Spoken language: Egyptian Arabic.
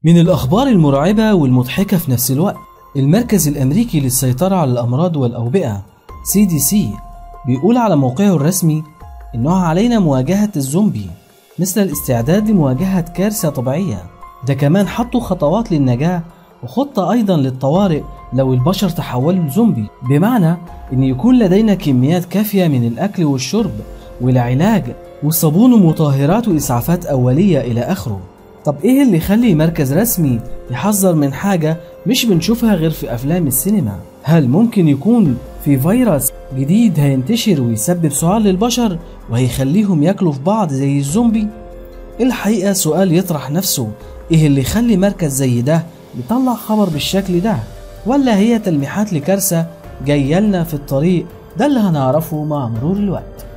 من الأخبار المرعبة والمضحكة في نفس الوقت المركز الأمريكي للسيطرة على الأمراض والأوبئة CDC بيقول على موقعه الرسمي إنه علينا مواجهة الزومبي مثل الاستعداد لمواجهة كارثة طبيعية ده كمان حطوا خطوات للنجاة وخطة أيضا للطوارئ لو البشر تحولوا لزومبي بمعنى إن يكون لدينا كميات كافية من الأكل والشرب والعلاج وصابون ومطهرات وإسعافات أولية إلى آخره طب إيه اللي يخلي مركز رسمي يحذر من حاجة مش بنشوفها غير في أفلام السينما هل ممكن يكون في فيروس جديد هينتشر ويسبب سعال للبشر وهيخليهم ياكلوا في بعض زي الزومبي الحقيقة سؤال يطرح نفسه ايه اللي يخلي مركز زي ده يطلع خبر بالشكل ده ولا هي تلميحات لكارثة جاية لنا في الطريق ده اللي هنعرفه مع مرور الوقت